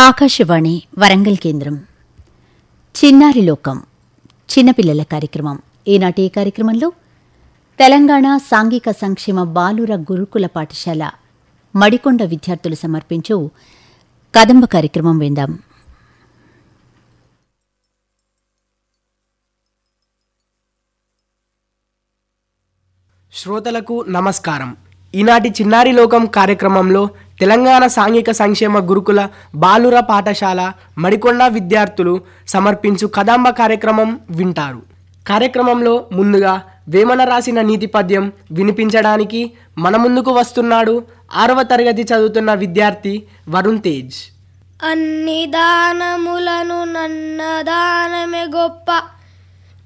ఆకాశవాణి వరంగల్ కేంద్రం చిన్నారి లోకం చిన్నపిల్లల కార్యక్రమం ఈనాటి ఈ కార్యక్రమంలో తెలంగాణ సాంఘిక సంక్షేమ బాలుర గురుకుల పాఠశాల మడికొండ విద్యార్థులు సమర్పించు కదంబ కార్యక్రమం విందాం శ్రోతలకు నమస్కారం ఈనాటి చిన్నారి లోకం కార్యక్రమంలో తెలంగాణ సాంఘిక సంక్షేమ గురుకుల బాలుర పాఠశాల మడికొండ విద్యార్థులు సమర్పించు కదంబ కార్యక్రమం వింటారు కార్యక్రమంలో ముందుగా వేమన రాసిన నీతి పద్యం వినిపించడానికి మన ముందుకు వస్తున్నాడు ఆరవ తరగతి చదువుతున్న విద్యార్థి వరుణ్ తేజ్ అన్ని దానములను నన్న దానమే గొప్ప